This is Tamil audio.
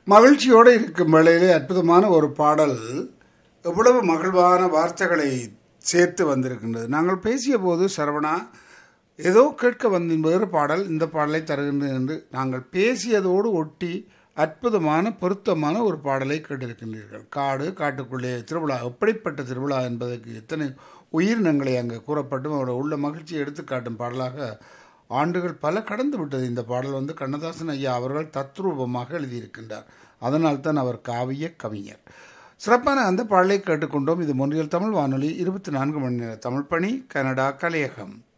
மகிழ்ச்சியோடு இருக்கும் வேளையிலே அற்புதமான ஒரு பாடல் எவ்வளவு மகிழ்வான வார்த்தைகளை சேர்த்து வந்திருக்கின்றது நாங்கள் பேசிய போது சரவணா ஏதோ கேட்க வந்த வேறு பாடல் இந்த பாடலை தருகின்றேன் என்று நாங்கள் பேசியதோடு ஒட்டி அற்புதமான பொருத்தமான ஒரு பாடலை கேட்டிருக்கின்றீர்கள் காடு காட்டுக்குள்ளே திருவிழா எப்படிப்பட்ட திருவிழா என்பதற்கு எத்தனை உயிரினங்களை அங்கே கூறப்பட்டும் அவரோட உள்ள மகிழ்ச்சியை எடுத்துக்காட்டும் பாடலாக ஆண்டுகள் பல கடந்து விட்டது இந்த பாடல் வந்து கண்ணதாசன் ஐயா அவர்கள் தத்ரூபமாக எழுதியிருக்கின்றார் அதனால் தான் அவர் காவிய கவிஞர் சிறப்பான அந்த பாடலை கேட்டுக்கொண்டோம் இது மொன்றியல் தமிழ் வானொலி இருபத்தி நான்கு மணி நேர தமிழ் பணி கனடா கலையகம்